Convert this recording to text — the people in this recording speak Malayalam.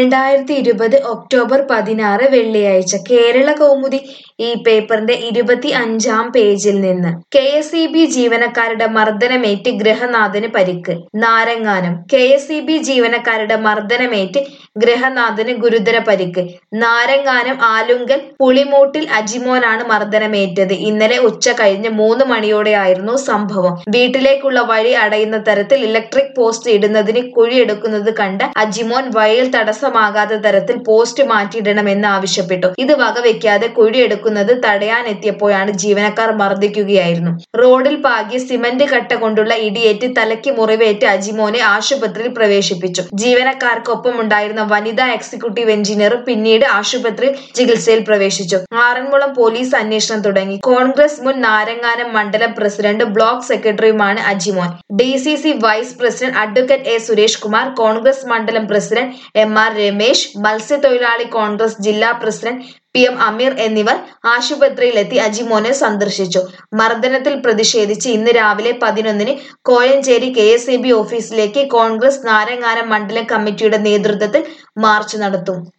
രണ്ടായിരത്തി ഇരുപത് ഒക്ടോബർ പതിനാറ് വെള്ളിയാഴ്ച കേരള കൗമുദി ഈ പേപ്പറിന്റെ ഇരുപത്തി അഞ്ചാം പേജിൽ നിന്ന് കെ എസ് ഇ ബി ജീവനക്കാരുടെ മർദ്ദനമേറ്റ് ഗൃഹനാഥന് പരിക്ക് Naranganam K S E B ജീവനക്കാരുടെ മർദ്ദനമേറ്റ് ഗൃഹനാഥന് ഗുരുതര പരിക്ക് നാരങ്ങാനം ആലുങ്കൽ പുളിമൂട്ടിൽ അജിമോനാണ് മർദ്ദനമേറ്റത് ഇന്നലെ ഉച്ച കഴിഞ്ഞ് മൂന്ന് മണിയോടെയായിരുന്നു സംഭവം വീട്ടിലേക്കുള്ള വഴി അടയുന്ന തരത്തിൽ ഇലക്ട്രിക് പോസ്റ്റ് ഇടുന്നതിന് കുഴിയെടുക്കുന്നത് കണ്ട് അജിമോൻ വഴിയിൽ തടസ്സമാകാത്ത തരത്തിൽ പോസ്റ്റ് മാറ്റിയിടണമെന്ന് ആവശ്യപ്പെട്ടു ഇത് വകവെക്കാതെ കുഴിയെടുക്കുന്നത് തടയാനെത്തിയപ്പോഴാണ് ജീവനക്കാർ മർദ്ദിക്കുകയായിരുന്നു റോഡിൽ പാകിയ സിമന്റ് കട്ട കൊണ്ടുള്ള ഇടിയേറ്റ് തലയ്ക്ക് മുറിവേറ്റ് അജിമോനെ ആശുപത്രിയിൽ പ്രവേശിപ്പിച്ചു ജീവനക്കാർക്കൊപ്പമുണ്ടായിരുന്ന വനിതാ എക്സിക്യൂട്ടീവ് എഞ്ചിനീയർ പിന്നീട് ആശുപത്രിയിൽ ചികിത്സയിൽ പ്രവേശിച്ചു ആറന്മുളം പോലീസ് അന്വേഷണം തുടങ്ങി കോൺഗ്രസ് മുൻ നാരങ്ങാനം മണ്ഡലം പ്രസിഡന്റ് ബ്ലോക്ക് സെക്രട്ടറിയുമാണ് Ajimon D C C vice president advocate A Suresh Kumar Congress മണ്ഡലം പ്രസിഡന്റ് എം ആർ രമേശ് മത്സ്യത്തൊഴിലാളി കോൺഗ്രസ് ജില്ലാ പ്രസിഡന്റ് പി എം അമീർ എന്നിവർ ആശുപത്രിയിലെത്തി അജിമോനെ സന്ദർശിച്ചു മർദ്ദനത്തിൽ പ്രതിഷേധിച്ച് ഇന്ന് രാവിലെ പതിനൊന്നിന് Kozhencherry K S E B ഓഫീസിലേക്ക് കോൺഗ്രസ് നാരങ്ങാനം മണ്ഡലം കമ്മിറ്റിയുടെ നേതൃത്വത്തിൽ മാർച്ച് നടത്തും